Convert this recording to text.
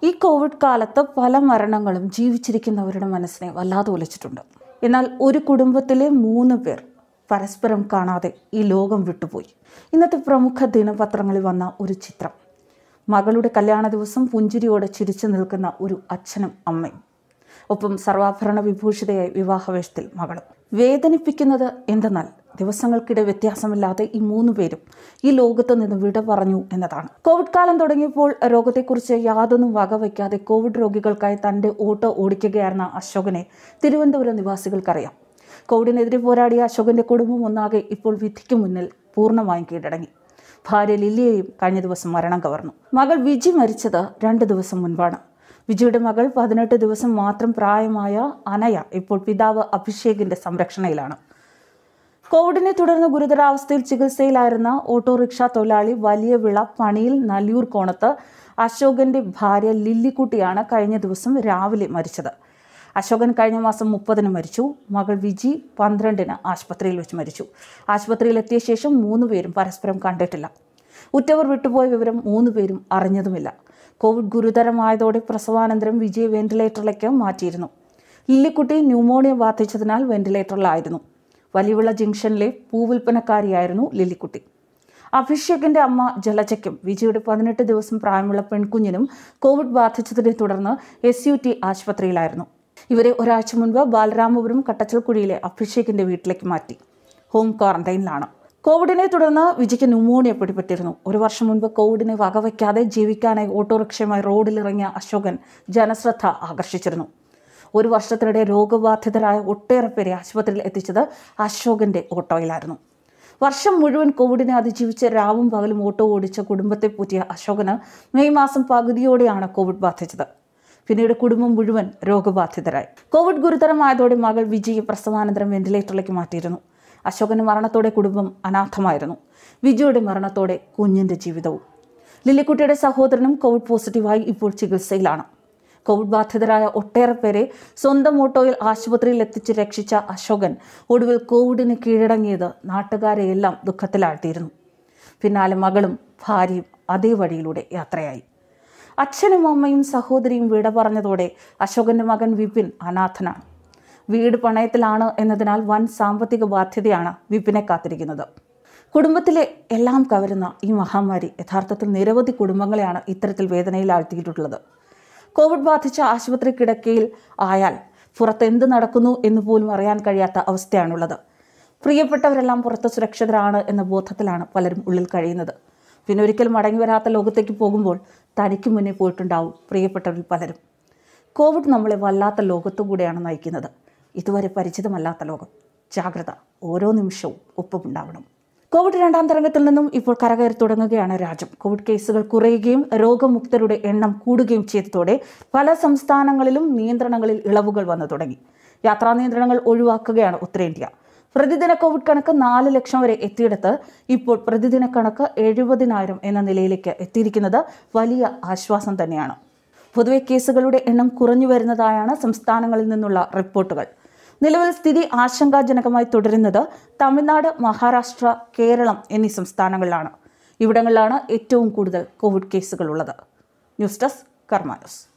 ഈ കോവിഡ് കാലത്ത് പല മരണങ്ങളും ജീവിച്ചിരിക്കുന്നവരുടെ മനസ്സിനെ വല്ലാതെ ഒലിച്ചിട്ടുണ്ട് എന്നാൽ ഒരു കുടുംബത്തിലെ മൂന്ന് പേർ പരസ്പരം കാണാതെ ഈ ലോകം വിട്ടുപോയി ഇന്നത്തെ പ്രമുഖ ദിനപത്രങ്ങളിൽ വന്ന ഒരു ചിത്രം മകളുടെ കല്യാണ ദിവസം പുഞ്ചിരിയോടെ ചിരിച്ചു നിൽക്കുന്ന ഒരു അച്ഛനും അമ്മയും ഒപ്പം സർവാഭരണ വിഭൂഷിതയായി വിവാഹവേഷത്തിൽ മകളും വേദനിപ്പിക്കുന്നത് എന്തെന്നാൽ ദിവസങ്ങൾക്കിടെ വ്യത്യാസമില്ലാതെ ഈ മൂന്ന് പേരും ഈ ലോകത്ത് നിന്ന് വിട പറഞ്ഞു എന്നതാണ് കോവിഡ് കാലം തുടങ്ങിയപ്പോൾ രോഗത്തെക്കുറിച്ച് യാതൊന്നും വകവയ്ക്കാതെ കോവിഡ് രോഗികൾക്കായി തൻ്റെ ഓട്ടോ ഓടിക്കുകയായിരുന്ന അശോകനെ തിരുവനന്തപുരം നിവാസികൾക്കറിയാം കോവിഡിനെതിരെ പോരാടിയ അശോകന്റെ കുടുംബം ഒന്നാകെ ഇപ്പോൾ വിധിക്ക് മുന്നിൽ പൂർണ്ണമായും കീഴടങ്ങി ഭാര്യ ലില്ലിയെയും കഴിഞ്ഞ ദിവസം മരണം കവർന്നു മകൾ വിജി മരിച്ചത് രണ്ട് ദിവസം മുൻപാണ് വിജിയുടെ മകൾ പതിനെട്ട് ദിവസം മാത്രം പ്രായമായ അനയ ഇപ്പോൾ പിതാവ് അഭിഷേകിന്റെ സംരക്ഷണയിലാണ് കോവിഡിനെ തുടർന്ന് ഗുരുതരാവസ്ഥയിൽ ചികിത്സയിലായിരുന്ന ഓട്ടോറിക്ഷ തൊഴിലാളി വലിയ വിള പണിയിൽ നല്ലൂർ കോണത്ത് അശോകന്റെ ഭാര്യ ലില്ലിക്കുട്ടിയാണ് കഴിഞ്ഞ ദിവസം രാവിലെ മരിച്ചത് അശോകൻ കഴിഞ്ഞ മാസം മുപ്പതിന് മരിച്ചു മകൾ വിജി പന്ത്രണ്ടിന് ആശുപത്രിയിൽ വെച്ച് മരിച്ചു ആശുപത്രിയിൽ എത്തിയ ശേഷം മൂന്ന് പേരും പരസ്പരം കണ്ടിട്ടില്ല ഉറ്റവർ വിട്ടുപോയ വിവരം മൂന്ന് പേരും അറിഞ്ഞതുമില്ല കോവിഡ് ഗുരുതരമായതോടെ പ്രസവാനന്തരം വിജയ് വെന്റിലേറ്ററിലേക്ക് മാറ്റിയിരുന്നു ലില്ലിക്കുട്ടി ന്യൂമോണിയ ബാധിച്ചതിനാൽ വെന്റിലേറ്ററിലായിരുന്നു വലിയവിള ജംഗ്ഷനിലെ പൂവിൽപ്പനക്കാരിയായിരുന്നു ലില്ലിക്കുട്ടി അഭിഷേകിന്റെ അമ്മ ജലജയ്ക്കും വിജയുടെ പതിനെട്ട് ദിവസം പ്രായമുള്ള പെൺകുഞ്ഞിനും കോവിഡ് ബാധിച്ചതിനെ തുടർന്ന് എസ് യു ടി ആശുപത്രിയിലായിരുന്നു ഇവരെ ഒരാഴ്ച മുൻപ് ബാലരാമപുരം കട്ടച്ചൽക്കുഴിയിലെ അഭിഷേകിന്റെ വീട്ടിലേക്ക് മാറ്റി ഹോം ക്വാറന്റൈനിലാണ് കോവിഡിനെ തുടർന്ന് വിജയ്ക്ക് ന്യൂമോണിയ പിടിപെട്ടിരുന്നു ഒരു വർഷം മുൻപ് കോവിഡിനെ വകവയ്ക്കാതെ ജീവിക്കാനായി ഓട്ടോറിക്ഷയുമായി റോഡിലിറങ്ങിയ അശോകൻ ജനശ്രദ്ധ ആകർഷിച്ചിരുന്നു ഒരു വർഷത്തിനിടെ രോഗബാധിതരായ ഒട്ടേറെ പേരെ ആശുപത്രിയിൽ എത്തിച്ചത് അശോകന്റെ ഓട്ടോയിലായിരുന്നു വർഷം മുഴുവൻ കോവിഡിനെ അതിജീവിച്ച് രാവും പകലും ഓട്ടോ ഓടിച്ച കുടുംബത്തെ പൂറ്റിയ അശോകന് മെയ് മാസം പകുതിയോടെയാണ് കോവിഡ് ബാധിച്ചത് പിന്നീട് കുടുംബം മുഴുവൻ രോഗബാധിതരായി കോവിഡ് ഗുരുതരമായതോടെ മകൾ വിജയെ പ്രസവാനന്തരം വെന്റിലേറ്ററിലേക്ക് മാറ്റിയിരുന്നു അശോകന്റെ മരണത്തോടെ കുടുംബം അനാഥമായിരുന്നു വിജയുടെ മരണത്തോടെ കുഞ്ഞിന്റെ ജീവിതവും ലില്ലിക്കുട്ടിയുടെ സഹോദരനും കോവിഡ് പോസിറ്റീവായി ഇപ്പോൾ ചികിത്സയിലാണ് കോവിഡ് ബാധിതരായ ഒട്ടേറെ പേരെ സ്വന്തം ഓട്ടോയിൽ ആശുപത്രിയിൽ എത്തിച്ച് രക്ഷിച്ച അശോകൻ ഒടുവിൽ കോവിഡിന് കീഴടങ്ങിയത് നാട്ടുകാരെയെല്ലാം ദുഃഖത്തിലാഴ്ത്തിയിരുന്നു പിന്നാലെ മകളും ഭാര്യയും അതേ വഴിയിലൂടെ യാത്രയായി അച്ഛനും അമ്മയും സഹോദരിയും വിട പറഞ്ഞതോടെ അശോകന്റെ മകൻ വിപിൻ അനാഥനാണ് വീട് പണയത്തിലാണ് എന്നതിനാൽ വൻ സാമ്പത്തിക ബാധ്യതയാണ് വിപിനെ കാത്തിരിക്കുന്നത് കുടുംബത്തിലെ എല്ലാം കവരുന്ന ഈ മഹാമാരി യഥാർത്ഥത്തിൽ നിരവധി കുടുംബങ്ങളെയാണ് ഇത്തരത്തിൽ വേദനയിലാഴ്ത്തിയിട്ടുള്ളത് കോവിഡ് ബാധിച്ച ആശുപത്രി കിടക്കയിൽ ആയാൽ പുറത്ത് എന്ത് നടക്കുന്നു എന്ന് പോലും അറിയാൻ കഴിയാത്ത അവസ്ഥയാണുള്ളത് പ്രിയപ്പെട്ടവരെല്ലാം പുറത്ത് സുരക്ഷിതരാണ് എന്ന ബോധത്തിലാണ് പലരും ഉള്ളിൽ കഴിയുന്നത് പിന്നെ ഒരിക്കലും മടങ്ങി വരാത്ത ലോകത്തേക്ക് പോകുമ്പോൾ തനിക്ക് മുന്നേ പോയിട്ടുണ്ടാവും പ്രിയപ്പെട്ടവരിൽ പലരും കോവിഡ് നമ്മളെ വല്ലാത്ത ലോകത്തു കൂടെയാണ് നയിക്കുന്നത് ഇതുവരെ പരിചിതമല്ലാത്ത ലോകം ജാഗ്രത ഓരോ നിമിഷവും ഒപ്പമുണ്ടാവണം കോവിഡ് രണ്ടാം തരംഗത്തിൽ നിന്നും ഇപ്പോൾ കരകയറി തുടങ്ങുകയാണ് രാജ്യം കോവിഡ് കേസുകൾ കുറയുകയും രോഗമുക്തരുടെ എണ്ണം കൂടുകയും ചെയ്തതോടെ പല സംസ്ഥാനങ്ങളിലും നിയന്ത്രണങ്ങളിൽ ഇളവുകൾ വന്നു തുടങ്ങി യാത്രാ നിയന്ത്രണങ്ങൾ ഒഴിവാക്കുകയാണ് ഉത്തരേന്ത്യ പ്രതിദിന കോവിഡ് കണക്ക് നാല് ലക്ഷം വരെ എത്തിയിടത്ത് ഇപ്പോൾ പ്രതിദിന കണക്ക് എഴുപതിനായിരം എന്ന നിലയിലേക്ക് എത്തിയിരിക്കുന്നത് വലിയ ആശ്വാസം തന്നെയാണ് പൊതുവെ കേസുകളുടെ എണ്ണം കുറഞ്ഞു വരുന്നതായാണ് സംസ്ഥാനങ്ങളിൽ നിന്നുള്ള റിപ്പോർട്ടുകൾ നിലവിൽ സ്ഥിതി ആശങ്കാജനകമായി തുടരുന്നത് തമിഴ്നാട് മഹാരാഷ്ട്ര കേരളം എന്നീ സംസ്ഥാനങ്ങളിലാണ് ഇവിടങ്ങളിലാണ് ഏറ്റവും കൂടുതൽ കോവിഡ് കേസുകൾ ഉള്ളത് ന്യൂസ് ഡെസ്ക് കർമാനോസ്